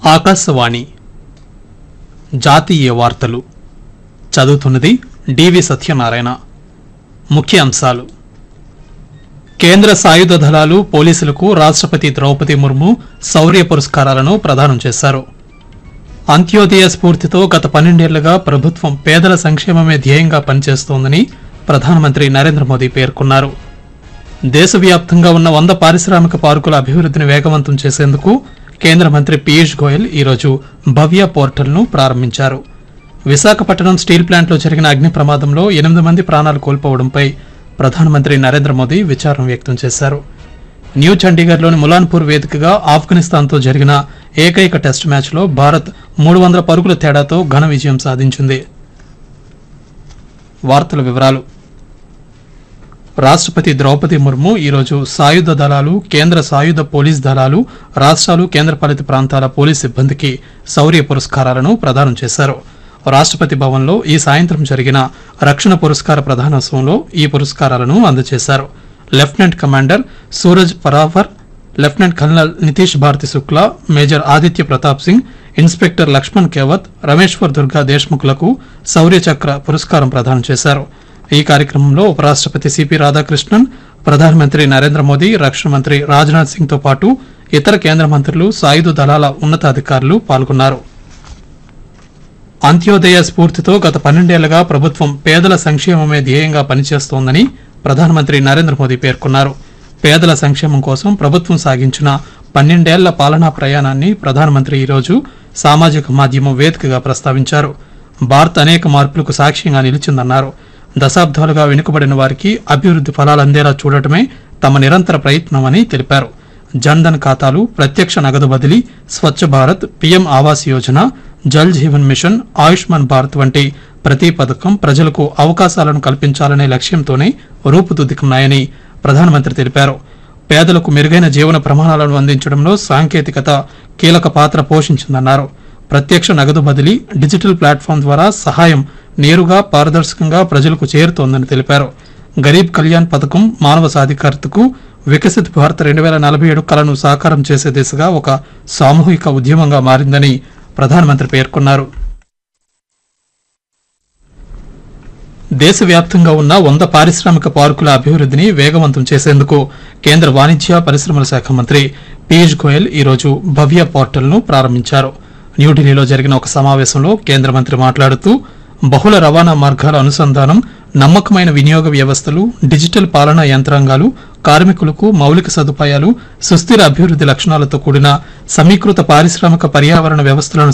ఆకాశవాణి జాతీయ వార్తలు చదువుతున్నది డివి సత్యనారాయణ ముఖ్య అంశాలు కేంద్ర సాయుధ దళాలు పోలీసులకు రాష్ట్రపతి ద్రౌపది ముర్ము శౌర్య పురస్కారాలను ప్రదానం చేశారు అంత్యోదయ స్ఫూర్తితో గత పన్నెండేళ్లుగా ప్రభుత్వం పేదల సంక్షేమమే ధ్యేయంగా పనిచేస్తోందని ప్రధానమంత్రి నరేంద్ర మోదీ పేర్కొన్నారు దేశవ్యాప్తంగా ఉన్న వంద పారిశ్రామిక పార్కుల అభివృద్ధిని వేగవంతం చేసేందుకు కేంద్ర మంత్రి పీయూష్ గోయల్ ఈరోజు భవ్య పోర్టల్ను ప్రారంభించారు విశాఖపట్నం స్టీల్ ప్లాంట్లో జరిగిన అగ్ని ప్రమాదంలో ఎనిమిది మంది ప్రాణాలు కోల్పోవడంపై ప్రధానమంత్రి నరేంద్ర మోదీ విచారం వ్యక్తం చేశారు న్యూ చండీగఢ్లోని ములాన్పూర్ వేదికగా ఆఫ్ఘనిస్తాన్తో జరిగిన ఏకైక టెస్ట్ మ్యాచ్లో భారత్ మూడు వందల పరుగుల తేడాతో ఘన విజయం సాధించింది వార్తల వివరాలు రాష్ట్రపతి ద్రౌపది ముర్ము ఈరోజు సాయుధ దళాలు కేంద్ర సాయుధ పోలీస్ దళాలు రాష్ట్రాలు కేంద్రపాలిత ప్రాంతాల పోలీస్ సిబ్బందికి శౌర్య పురస్కారాలను ప్రదానం చేశారు రాష్ట్రపతి భవన్లో ఈ సాయంత్రం జరిగిన రక్షణ పురస్కార ప్రదానోత్సవంలో ఈ పురస్కారాలను అందజేశారు lieutenant commander Suraj Paravar lieutenant colonel Nitish Bharati Shukla major Aditya Pratap Singh inspector Lakshman Kevat Rameshwar Durga దేశ్ముఖ్లకు శౌర్య చక్ర పురస్కారం ప్రదానం చేశారు ఈ కార్యక్రమంలో ఉపరాష్ట్రపతి సిపి రాధాకృష్ణన్ ప్రధానమంత్రి నరేంద్ర మోదీ రక్షణ మంత్రి రాజ్నాథ్ సింగ్ తో పాటు ఇతర కేంద్ర మంత్రులు సాయుధ దళాల ఉన్నతాధికారులు పాల్గొన్నారు అంత్యోదయ స్ఫూర్తితో గత పన్నెండేళ్లుగా ప్రభుత్వం పేదల సంక్షేమమే ధ్యేయంగా పనిచేస్తోందని ప్రధానమంత్రి నరేంద్ర మోదీ పేర్కొన్నారు పేదల సంక్షేమం కోసం ప్రభుత్వం సాగించిన పన్నెండేళ్ల పాలనా ప్రయాణాన్ని ప్రధానమంత్రి ఈరోజు సామాజిక మాధ్యమం వేదికగా ప్రస్తావించారు భారత్ అనేక మార్పులకు సాక్ష్యంగా నిలిచిందన్నారు దశాబ్దాలుగా వెనుకబడిన వారికి అభివృద్ధి ఫలాలు అందేలా చూడటమే తమ నిరంతర ప్రయత్నమని తెలిపారు జన్ధన్ ఖాతాలు ప్రత్యక్ష నగదు బదిలీ స్వచ్ఛ భారత్ పీఎం ఆవాస్ యోజన జల్ జీవన్ మిషన్ ఆయుష్మాన్ భారత్ వంటి ప్రతి పథకం ప్రజలకు అవకాశాలను కల్పించాలనే లక్ష్యంతోనే రూపుదిద్దుకున్నాయని ప్రధానమంత్రి తెలిపారు పేదలకు మెరుగైన జీవన ప్రమాణాలను అందించడంలో సాంకేతికత కీలక పాత్ర పోషించిందన్నారు ప్రత్యక్ష నగదు బదిలీ డిజిటల్ ప్లాట్ఫామ్ ద్వారా సహాయం నేరుగా పారదర్శకంగా ప్రజలకు చేరుతోందని తెలిపారు గరీబ్ కళ్యాణ్ పథకం మానవ సాధికారతకు వికసిత్ భారత్ రెండు వేల నలభై ఏడు కలను సాకారం చేసే దిశగా ఒక సామూహిక ఉద్యమంగా మారిందని ప్రధానమంత్రి పేర్కొన్నారు దేశవ్యాప్తంగా ఉన్న వంద పారిశ్రామిక పార్కుల అభివృద్ధిని వేగవంతం చేసేందుకు కేంద్ర వాణిజ్య పరిశ్రమల శాఖ మంత్రి పీయూష్ గోయల్ ఈరోజు భవ్య పోర్టల్ను ప్రారంభించారు న్యూఢిల్లీలో జరిగిన ఒక సమావేశంలో కేంద్ర మంత్రి మాట్లాడుతూ బహుళ రవాణా మార్గాల అనుసంధానం నమ్మకమైన వినియోగ వ్యవస్థలు డిజిటల్ పాలనా యంత్రాంగాలు కార్మికులకు మౌలిక సదుపాయాలు సుస్థిర అభివృద్ధి లక్షణాలతో కూడిన సమీకృత పారిశ్రామిక పర్యావరణ వ్యవస్థలను